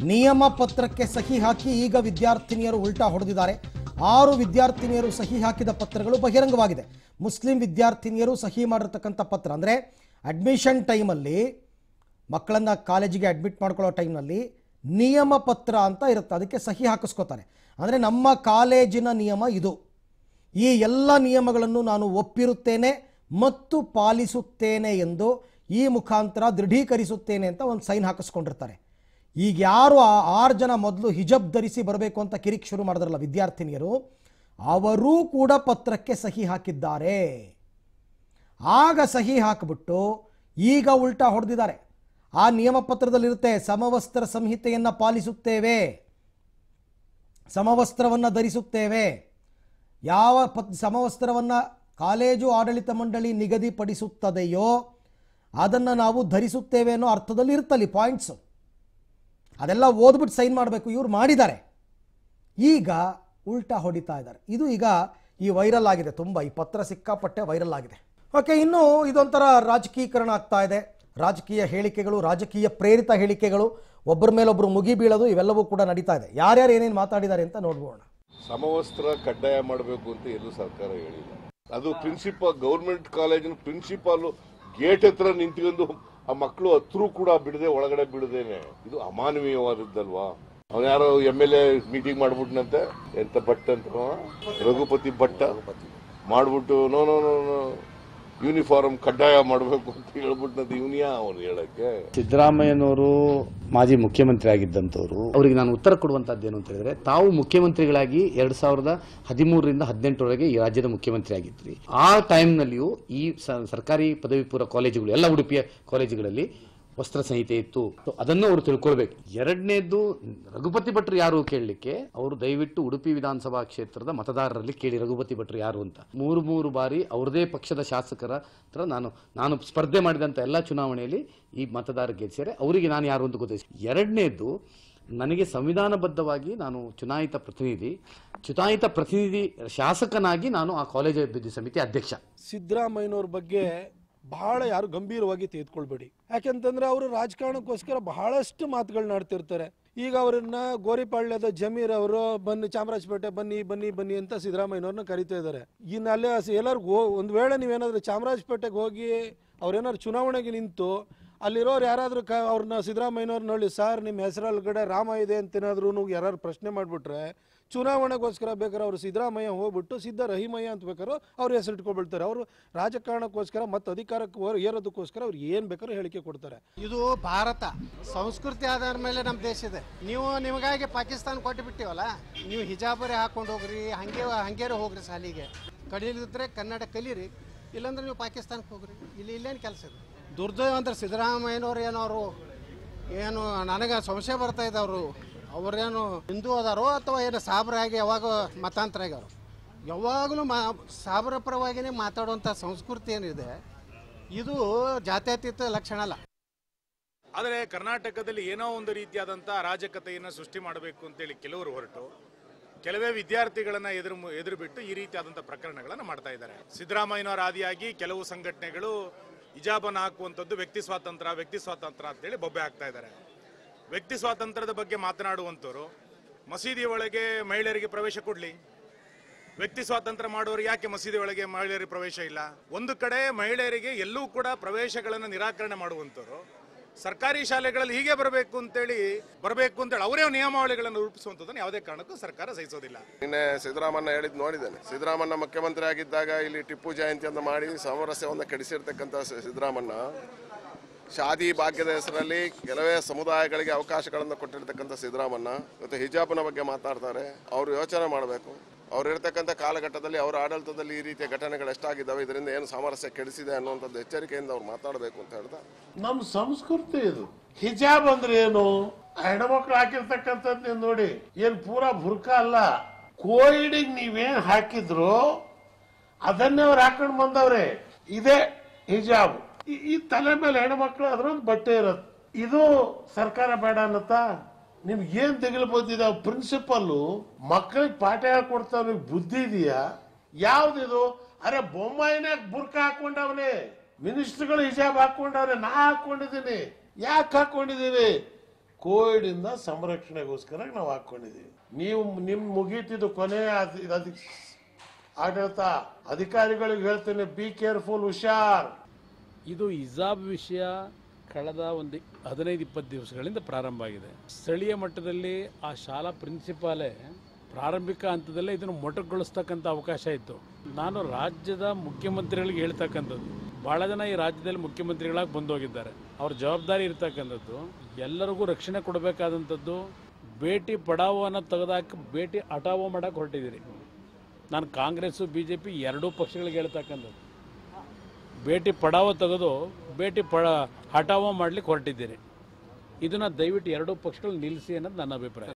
ನಿಯಮ ಪತ್ರಕ್ಕೆ ಸಹಿ ಹಾಕಿ ಈಗ ವಿದ್ಯಾರ್ಥಿನಿಯರು ಉಲ್ಟಾ ಹೊಡೆದಿದ್ದಾರೆ ಆರು ವಿದ್ಯಾರ್ಥಿನಿಯರು ಸಹಿ ಹಾಕಿದ ಪತ್ರಗಳು ಬಹಿರಂಗವಾಗಿದೆ ಮುಸ್ಲಿಂ ವಿದ್ಯಾರ್ಥಿನಿಯರು ಸಹಿ ಮಾಡಿರ್ತಕ್ಕಂಥ ಪತ್ರ ಅಂದರೆ ಅಡ್ಮಿಷನ್ ಟೈಮಲ್ಲಿ ಮಕ್ಕಳನ್ನ ಕಾಲೇಜಿಗೆ ಅಡ್ಮಿಟ್ ಮಾಡ್ಕೊಳ್ಳೋ ಟೈಮ್ನಲ್ಲಿ ನಿಯಮ ಪತ್ರ ಅಂತ ಇರುತ್ತೆ ಅದಕ್ಕೆ ಸಹಿ ಹಾಕಿಸ್ಕೋತಾರೆ ಅಂದರೆ ನಮ್ಮ ಕಾಲೇಜಿನ ನಿಯಮ ಇದು ಈ ಎಲ್ಲ ನಿಯಮಗಳನ್ನು ನಾನು ಒಪ್ಪಿರುತ್ತೇನೆ ಮತ್ತು ಪಾಲಿಸುತ್ತೇನೆ ಎಂದು ಈ ಮುಖಾಂತರ ದೃಢೀಕರಿಸುತ್ತೇನೆ ಅಂತ ಒಂದು ಸೈನ್ ಹಾಕಿಸ್ಕೊಂಡಿರ್ತಾರೆ ಈಗ ಯಾರು ಆ ಆರು ಜನ ಮೊದಲು ಹಿಜಬ್ ಧರಿಸಿ ಬರಬೇಕು ಅಂತ ಕಿರಿಕ್ ಶುರು ಮಾಡಿದ್ರಲ್ಲ ವಿದ್ಯಾರ್ಥಿನಿಯರು ಅವರೂ ಕೂಡ ಪತ್ರಕ್ಕೆ ಸಹಿ ಹಾಕಿದ್ದಾರೆ ಆಗ ಸಹಿ ಹಾಕಿಬಿಟ್ಟು ಈಗ ಉಲ್ಟಾ ಹೊಡೆದಿದ್ದಾರೆ ಆ ನಿಯಮ ಪತ್ರದಲ್ಲಿರುತ್ತೆ ಸಮವಸ್ತ್ರ ಸಂಹಿತೆಯನ್ನು ಪಾಲಿಸುತ್ತೇವೆ ಸಮವಸ್ತ್ರವನ್ನು ಧರಿಸುತ್ತೇವೆ ಯಾವ ಪತ್ ಸಮವಸ್ತ್ರವನ್ನು ಕಾಲೇಜು ಆಡಳಿತ ಮಂಡಳಿ ನಿಗದಿಪಡಿಸುತ್ತದೆಯೋ ಅದನ್ನು ನಾವು ಧರಿಸುತ್ತೇವೆ ಅನ್ನೋ ಅರ್ಥದಲ್ಲಿ ಇರುತ್ತಲ್ಲಿ ಪಾಯಿಂಟ್ಸು ಅದೆಲ್ಲ ಓದ್ಬಿಟ್ಟು ಸೈನ್ ಮಾಡಬೇಕು ಇವ್ರು ಮಾಡಿದ್ದಾರೆ ಈಗ ಉಲ್ಟಾ ಹೊಡಿತಾ ಇದ್ದಾರೆ ಇದು ಈಗ ಈ ವೈರಲ್ ಆಗಿದೆ ತುಂಬ ಈ ಪತ್ರ ಸಿಕ್ಕಾಪಟ್ಟೆ ವೈರಲ್ ಆಗಿದೆ ಓಕೆ ಇನ್ನು ಇದೊಂಥರ ರಾಜಕೀಕರಣ ಆಗ್ತಾ ಇದೆ ರಾಜಕೀಯ ಹೇಳಿಕೆಗಳು ರಾಜಕೀಯ ಪ್ರೇರಿತ ಹೇಳಿಕೆಗಳು ಒಬ್ಬರ ಮೇಲೊಬ್ಬರು ಮುಗಿ ಬೀಳೋದು ಇವೆಲ್ಲವೂ ಕೂಡ ನಡೀತಾ ಇದೆ ಯಾರ್ಯಾರು ಏನೇನು ಮಾತಾಡಿದ್ದಾರೆ ಅಂತ ನೋಡ್ಬೋಣ ಸಮವಸ್ತ್ರ ಕಡ್ಡಾಯ ಮಾಡಬೇಕು ಅಂತ ಎಲ್ಲೂ ಸರ್ಕಾರ ಹೇಳಿಲ್ಲ ಅದು ಪ್ರಿನ್ಸಿಪಾಲ್ ಗೌರ್ಮೆಂಟ್ ಕಾಲೇಜಿನ ಪ್ರಿನ್ಸಿಪಾಲ್ ಗೇಟ್ ಹತ್ರ ನಿಂತ್ಕೊಂಡು ಆ ಮಕ್ಕಳು ಹತ್ರೂ ಕೂಡ ಬಿಡದೆ ಒಳಗಡೆ ಬಿಡದೇನೆ ಇದು ಅಮಾನವೀಯವಾದದ್ದಲ್ವಾ ಅವನ ಯಾರೋ ಎಮ್ ಎಲ್ ಎ ಮೀಟಿಂಗ್ ಮಾಡ್ಬಿಟ್ನಂತೆ ಎಂತ ಭಟ್ ಅಂತ ಅವ? ರಘುಪತಿ ಭಟ್ಟ ಮಾಡ್ಬಿಟ್ಟು no no no no uniform ಕಡ್ಡಾಯ ಮಾಡಬೇಕು ಅಂತ ಹೇಳ್ಬಿಟ್ನಂತೆ ಇವನಿಯಾ ಅವನು ಹೇಳಕ್ಕೆ ಸಿದ್ದರಾಮಯ್ಯನವರು ಮಾಜಿ ಮುಖ್ಯಮಂತ್ರಿ ಆಗಿದ್ದಂಥವ್ರು ಅವರಿಗೆ ನಾನು ಉತ್ತರ ಕೊಡುವಂತದ್ದು ಏನು ಅಂತ ಹೇಳಿದ್ರೆ ತಾವು ಮುಖ್ಯಮಂತ್ರಿಗಳಾಗಿ ಎರಡ್ ಸಾವಿರದ ಹದಿಮೂರರಿಂದ ಹದಿನೆಂಟರವರೆಗೆ ಈ ರಾಜ್ಯದ ಮುಖ್ಯಮಂತ್ರಿ ಆಗಿದ್ರಿ ಆ ಟೈಮ್ನಲ್ಲಿಯೂ ಈ ಸ- ಸರ್ಕಾರಿ ಪದವಿ ಪೂರ್ವ ಕಾಲೇಜುಗಳು ಎಲ್ಲ ಉಡುಪಿಯ ಕಾಲೇಜುಗಳಲ್ಲಿ ವಸ್ತ್ರ ಸಂಹಿತೆ ಇತ್ತು So ಅದನ್ನು ಅವರು ತಿಳ್ಕೊಳ್ಬೇಕು ಎರಡನೇದು ರಘುಪತಿ ಭಟ್ರು ಯಾರು ಕೇಳಲಿಕ್ಕೆ ಅವರು ದಯವಿಟ್ಟು ಉಡುಪಿ ವಿಧಾನಸಭಾ ಕ್ಷೇತ್ರದ ಮತದಾರರಲ್ಲಿ ಕೇಳಿ ರಘುಪತಿ ಭಟ್ರು ಯಾರು ಅಂತ ಮೂರು ಮೂರು ಬಾರಿ ಅವ್ರದೇ ಪಕ್ಷದ ಶಾಸಕರ ಹತ್ರ ನಾನು ನಾನು ಸ್ಪರ್ಧೆ ಮಾಡಿದಂಥ ಎಲ್ಲ ಚುನಾವಣೆಯಲ್ಲಿ ಈ ಮತದಾರ ಗೆಲ್ಸಿದ್ದಾರೆ ಅವರಿಗೆ ನಾನು ಯಾರು ಅಂತ ಗೊತ್ತಿದೆ ಎರಡನೇದು ನನಗೆ ಸಂವಿಧಾನಬದ್ಧವಾಗಿ ನಾನು ಚುನಾಯಿತ ಪ್ರತಿನಿಧಿ ಚುನಾಯಿತ ಪ್ರತಿನಿಧಿ ಶಾಸಕನಾಗಿ ನಾನು ಆ ಕಾಲೇಜು ಅಭಿವೃದ್ಧಿ ಸಮಿತಿ ಅಧ್ಯಕ್ಷ ಸಿದ್ದರಾಮಯ್ಯನವ್ರ ಬಗ್ಗೆ ಬಹಳ ಯಾರು ಗಂಭೀರವಾಗಿ ತೆಗೆದುಕೊಳ್ಬೇಡಿ ಯಾಕೆಂತಂದ್ರೆ ಅವರು ರಾಜಕಾರಣಕ್ಕೋಸ್ಕರ ಬಹಳಷ್ಟು ಮಾತುಗಳನ್ನ ಆಡ್ತಿರ್ತಾರೆ ಈಗ ಅವರನ್ನ ಗೋರಿಪಾಳ್ಯದ ಜಮೀರ್ ಅವರು ಬನ್ನಿ ಚಾಮರಾಜಪೇಟೆ ಬನ್ನಿ ಬನ್ನಿ ಬನ್ನಿ ಅಂತ ಸಿದ್ದರಾಮಯ್ಯನವ್ರನ್ನ ಕರಿತಾ ಇದ್ದಾರೆ ಇನ್ನು ಅಲ್ಲೇ ಎಲ್ಲರಿಗೂ ಒಂದು ವೇಳೆ ನೀವೇನಾದ್ರೂ ಚಾಮರಾಜಪೇಟೆಗೆ ಹೋಗಿ ಅವ್ರೇನಾದ್ರು ಚುನಾವಣೆಗೆ ನಿಂತು ಅಲ್ಲಿರೋರು ಯಾರಾದರೂ ಕ ಅವ್ರನ್ನ ಸಿದ್ದರಾಮಯ್ಯನವ್ರು ನೋಡಿ ಸರ್ ನಿಮ್ಮ ಹೆಸರೊಳಗಡೆ ರಾಮ ಇದೆ ಅಂತ ಏನಾದ್ರೂ ಯಾರು ಪ್ರಶ್ನೆ ಮಾಡಿಬಿಟ್ರೆ ಚುನಾವಣೆಗೋಸ್ಕರ ಬೇಕಾದ್ರೆ ಅವರು ಸಿದ್ದರಾಮಯ್ಯ ಹೋಗ್ಬಿಟ್ಟು ಸಿದ್ದ ರಹಿಮಯ್ಯ ಅಂತ ಬೇಕಾದ್ರೂ ಅವ್ರ ಹೆಸರು ಇಟ್ಕೊಳ್ಬಿಡ್ತಾರೆ ಅವರು ರಾಜಕಾರಣಕ್ಕೋಸ್ಕರ ಮತ್ತು ಅಧಿಕಾರಕ್ಕೆ ಹೋರ್- ಏರೋದಕ್ಕೋಸ್ಕರ ಅವ್ರು ಏನು ಬೇಕಾದ್ರೂ ಹೇಳಿಕೆ ಕೊಡ್ತಾರೆ ಇದು ಭಾರತ ಸಂಸ್ಕೃತಿ ಆಧಾರ ಮೇಲೆ ನಮ್ಮ ದೇಶ ಇದೆ ನೀವು ನಿಮಗಾಗಿ ಪಾಕಿಸ್ತಾನ ಕೊಟ್ಟು ಬಿಟ್ಟಿವಲ್ಲ ನೀವು ಹಿಜಾಬರೇ ಹಾಕೊಂಡು ಹೋಗ್ರಿ ಹಂಗೆ ಹಂಗೇರೆ ಹೋಗ್ರಿ ಶಾಲಿಗೆ ಕಲೀಲಿದ್ರೆ ಕನ್ನಡ ಕಲೀರಿ ಇಲ್ಲಾಂದ್ರೆ ನೀವು ಪಾಕಿಸ್ತಾನಕ್ಕೆ ಹೋಗ್ರಿ ಇಲ್ಲಿ ಇಲ್ಲೇನು ಕೆಲಸ ಇದೆ ದುರ್ದೈವ ಅಂದ್ರೆ ಸಿದ್ದರಾಮಯ್ಯನವ್ರು ಏನವರು ಏನು ನನಗೆ ಸಂಶಯ ಬರ್ತಾ ಇದೆ ಅವರು ಅವರೇನು ಹಿಂದೂ ಅದಾರೋ ಅಥವಾ ಏನು ಸಾಬ್ರಾಗಿ ಯಾವಾಗ ಮತಾಂತರ ಆಗ್ಯಾರೋ ಯಾವಾಗಲೂ ಮಾ ಸಾಬ್ರ ಪರವಾಗಿನೇ ಮಾತಾಡುವಂಥ ಸಂಸ್ಕೃತಿ ಏನಿದೆ ಇದು ಜಾತ್ಯತೀತ ಲಕ್ಷಣ ಅಲ್ಲ ಆದರೆ ಕರ್ನಾಟಕದಲ್ಲಿ ಏನೋ ಒಂದು ರೀತಿಯಾದಂಥ ಅರಾಜಕತೆಯನ್ನು ಸೃಷ್ಟಿ ಮಾಡಬೇಕು ಅಂತೇಳಿ ಕೆಲವರು ಹೊರಟು ಕೆಲವೇ ವಿದ್ಯಾರ್ಥಿಗಳನ್ನ ಎದುರು ಎದುರು ಬಿಟ್ಟು ಈ ರೀತಿಯಾದಂಥ ಪ್ರಕರಣಗಳನ್ನು ಮಾಡ್ತಾ ಇದ್ದಾರೆ ಸಿದ್ದರಾಮಯ್ಯನವರ ಆದಿಯಾಗಿ ಕೆಲವು ಸಂಘಟನೆಗಳು ಹಿಜಾಬನ್ನು ಹಾಕುವಂಥದ್ದು ವ್ಯಕ್ತಿ ಸ್ವಾತಂತ್ರ್ಯ ವ್ಯಕ್ತಿ ಸ್ವಾತಂತ್ರ್ಯ ಅಂತೇಳಿ ಬೊಬ್ಬೆ ಹಾಕ್ತಾ ಇದ್ದಾರೆ ವ್ಯಕ್ತಿ ಸ್ವಾತಂತ್ರ್ಯದ ಬಗ್ಗೆ ಮಾತನಾಡುವಂಥವ್ರು ಮಸೀದಿ ಒಳಗೆ ಮಹಿಳೆಯರಿಗೆ ಪ್ರವೇಶ ಕೊಡಲಿ ವ್ಯಕ್ತಿ ಸ್ವಾತಂತ್ರ್ಯ ಮಾಡೋರು ಯಾಕೆ ಮಸೀದಿ ಒಳಗೆ ಮಹಿಳೆಯರಿಗೆ ಪ್ರವೇಶ ಇಲ್ಲ ಒಂದು ಕಡೆ ಮಹಿಳೆಯರಿಗೆ ಎಲ್ಲೂ ಕೂಡ ಪ್ರವೇಶಗಳನ್ನು ನಿರಾಕರಣೆ ಮಾಡುವಂಥವ್ರು ಸರ್ಕಾರಿ ಶಾಲೆಗಳಲ್ಲಿ ಹೀಗೆ ಬರಬೇಕು ಅಂತೇಳಿ ಬರಬೇಕು ಅಂತೇಳಿ ಅವರೇ ನಿಯಮಾವಳಿಗಳನ್ನು ರೂಪಿಸುವಂಥದ್ದನ್ನು ಯಾವುದೇ ಕಾರಣಕ್ಕೂ ಸರ್ಕಾರ ಸಹಿಸೋದಿಲ್ಲ ನಿನ್ನೆ ಸಿದ್ದರಾಮಣ್ಣ ಹೇಳಿದ್ ನೋಡಿದ್ದೇನೆ ಸಿದ್ದರಾಮಣ್ಣ ಮುಖ್ಯಮಂತ್ರಿ ಆಗಿದ್ದಾಗ ಇಲ್ಲಿ ಟಿಪ್ಪು ಜಯಂತಿ ಅಂತ ಮಾಡಿ ಸಾಮರಸ್ಯವನ್ನು ಕೆಡಿಸಿರ್ತಕ್ಕಂಥ ಸಿ- ಸಿದ್ದರಾಮಣ್ಣ ಶಾದಿ ಭಾಗ್ಯದ ಹೆಸರಲ್ಲಿ ಕೆಲವೇ ಸಮುದಾಯಗಳಿಗೆ ಅವಕಾಶಗಳನ್ನು ಕೊಟ್ಟಿರ್ತಕ್ಕಂಥ ಸಿದ್ದರಾಮಣ್ಣ ಇವತ್ತು ಹಿಜಾಬ್ನ ಬಗ್ಗೆ ಮಾತಾಡ್ತಾರೆ ಅವರು ಯೋಚನೆ ಮಾಡಬೇಕು ಅವ್ರು ಇರ್ತಕ್ಕಂಥ ಕಾಲಘಟ್ಟದಲ್ಲಿ ಅವರ ಆಡಳಿತದಲ್ಲಿ ಈ ರೀತಿಯ ಘಟನೆಗಳು ಎಷ್ಟಾಗಿದ್ದಾವೆ ಇದರಿಂದ ಏನು ಸಾಮರಸ್ಯ ಕೆಡಿಸಿದೆ ಅನ್ನುವಂಥದ್ದು ಎಚ್ಚರಿಕೆಯಿಂದ ಅವ್ರು ಮಾತಾಡಬೇಕು ಅಂತ ಹೇಳ್ತಾ ನಮ್ ಸಂಸ್ಕೃತಿ ಇದು ಹಿಜಾಬ್ ಅಂದ್ರೆ ಏನು ಹೆಣ್ಮಕ್ಳು ಹಾಕಿರ್ತಕ್ಕಂಥದ್ದು ನೀವು ನೋಡಿ ಏನ್ ಪೂರಾ ಬುರ್ಕ ಅಲ್ಲ ಕೋವಿಡಿಗೆ ನೀವೇನ್ ಹಾಕಿದ್ರು ಅದನ್ನೇ ಅವ್ರು ಹಾಕೊಂಡ್ ಬಂದವ್ರೆ ಇದೇ ಹಿಜಾಬ್ ಈ- ಈ ತಲೆ ಮೇಲೆ ಹೆಣ್ಮಕ್ಳು ಅದ್ರೊಂದು ಬಟ್ಟೆ ಇರತ್ತೆ ಇದು ಸರ್ಕಾರ ಬೇಡ ಅನ್ನತ್ತಾ ನಿಮ್ಗೆ ಏನ್ ತೆಗಿಲ್ಬೋದಿದ ಪ್ರಿನ್ಸಿಪಲ್ ಮಕ್ಕಳಿಗೆ ಪಾಠ ಹೇಳ್ಕೊಡ್ತಾವ ಬುದ್ಧಿ ಇದೆಯಾ ಯಾವ್ದಿದು ಅರೆ ಬೊಮ್ಮಾಯಿನಾಗ ಬುರ್ಕ ಹಾಕೊಂಡವನೇ ಮಿನಿಸ್ಟರ್ಗಳು ಹಿಜಾಬ್ ಹಾಕೊಂಡವ್ರೆ ನಾ ಹಾಕೊಂಡಿದ್ದೀನಿ ಯಾಕೆ ಹಾಕೊಂಡಿದೀವಿ ಕೋವಿಡ್ ಇಂದ ಸಂರಕ್ಷಣೆಗೋಸ್ಕರ ನಾವು ಹಾಕೊಂಡಿದೀವಿ ನೀವು ನಿಮ್ ಮುಗೀತಿದ್ದು ಕೊನೆ ಅದ್- ಅದ್- ಆಡಳಿತ ಅಧಿಕಾರಿಗಳಿಗೆ ಹೇಳ್ತೇನೆ ಬಿ ಕೇರ್ಫುಲ್ ಹುಷಾರ್ ಇದು ಹಿಜಾಬ್ ವಿಷಯ ಕಳೆದ ಒಂದು ಹದಿನೈದು ಇಪ್ಪತ್ತು ದಿವಸಗಳಿಂದ ಪ್ರಾರಂಭ ಆಗಿದೆ ಸ್ಥಳೀಯ ಮಟ್ಟದಲ್ಲಿ ಆ ಶಾಲಾ ಪ್ರಿನ್ಸಿಪಾಲೇ ಪ್ರಾರಂಭಿಕ ಹಂತದಲ್ಲೇ ಇದನ್ನು ಮೊಟಕುಗೊಳಿಸ್ತಕ್ಕಂಥ ಅವಕಾಶ ಇತ್ತು ನಾನು ರಾಜ್ಯದ ಮುಖ್ಯಮಂತ್ರಿಗಳಿಗೆ ಹೇಳ್ತಕ್ಕಂಥದ್ದು ಭಾಳ ಜನ ಈ ರಾಜ್ಯದಲ್ಲಿ ಮುಖ್ಯಮಂತ್ರಿಗಳಾಗಿ ಬಂದೋಗಿದ್ದಾರೆ ಅವ್ರ ಜವಾಬ್ದಾರಿ ಇರ್ತಕ್ಕಂಥದ್ದು ಎಲ್ಲರಿಗೂ ರಕ್ಷಣೆ ಕೊಡಬೇಕಾದಂಥದ್ದು ಭೇಟಿ ಪಡಾವೋನ ತೆಗೆದಾಕಿ ಭೇಟಿ ಹಟಾವೋ ಮಾಡೋಕೆ ಹೊರಟಿದ್ದೀರಿ ನಾನು ಕಾಂಗ್ರೆಸ್ಸು ಬಿ ಜೆ ಪಿ ಎರಡೂ ಪಕ್ಷಗಳಿಗೆ ಹೇಳ್ತಕ್ಕಂಥದ್ದು ಭೇಟಿ ಪಡಾವ ತೆಗೆದು ಭೇಟಿ ಪಡ ಹಟಾವ ಮಾಡ್ಲಿಕ್ಕೆ ಹೊರಟಿದ್ದೀರಿ ಇದನ್ನ ದಯವಿಟ್ಟು ಎರಡೂ ಪಕ್ಷಗಳು ನಿಲ್ಲಿಸಿ ಅನ್ನೋದು ನನ್ನ ಅಭಿಪ್ರಾಯ